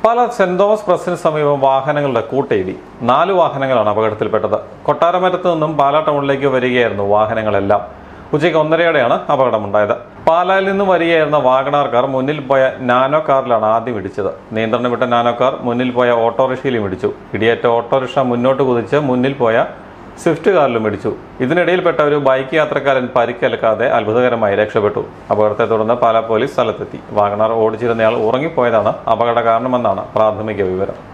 പാല saint Thomas പ്രസിന് സമീപം വാഹനങ്ങളുടെ കൂട്ടയിടി നാല് വാഹനങ്ങളാണ് അപകടത്തിൽപ്പെട്ടത് കൊട്ടാരമരത്ത് നിന്നും പാലാ ടൗണിലേക്ക് വരികയായിരുന്നു വാഹനങ്ങളെല്ലാം ഉച്ചയ്ക്ക് ഒന്നരയോടെയാണ് അപകടമുണ്ടായത് പാലായിൽ നിന്നും വരികയായിരുന്ന വാഗണാർ കാർ മുന്നിൽ പോയ നാനോ കാറിലാണ് ആദ്യം ഇടിച്ചത് നിയന്ത്രണം വിട്ട നാനോ കാർ മുന്നിൽ പോയ ഓട്ടോറിക്ഷയിലും ഇടിച്ചു ഇടിയേറ്റ ഓട്ടോറിക്ഷ മുന്നോട്ട് കുതിച്ച് മുന്നിൽ പോയ സ്വിഫ്റ്റ് കാറിലും ഇടിച്ചു ഇതിനിടയിൽപ്പെട്ട ഒരു ബൈക്ക് യാത്രക്കാരൻ പരിക്കേൽക്കാതെ അത്ഭുതകരമായി രക്ഷപ്പെട്ടു അപകടത്തെ തുടർന്ന് പാലാ പോലീസ് സ്ഥലത്തെത്തി വാഗണാർ ഓടിച്ചിരുന്നയാൾ ഉറങ്ങിപ്പോയതാണ് അപകട കാരണമെന്നാണ് പ്രാഥമിക വിവരം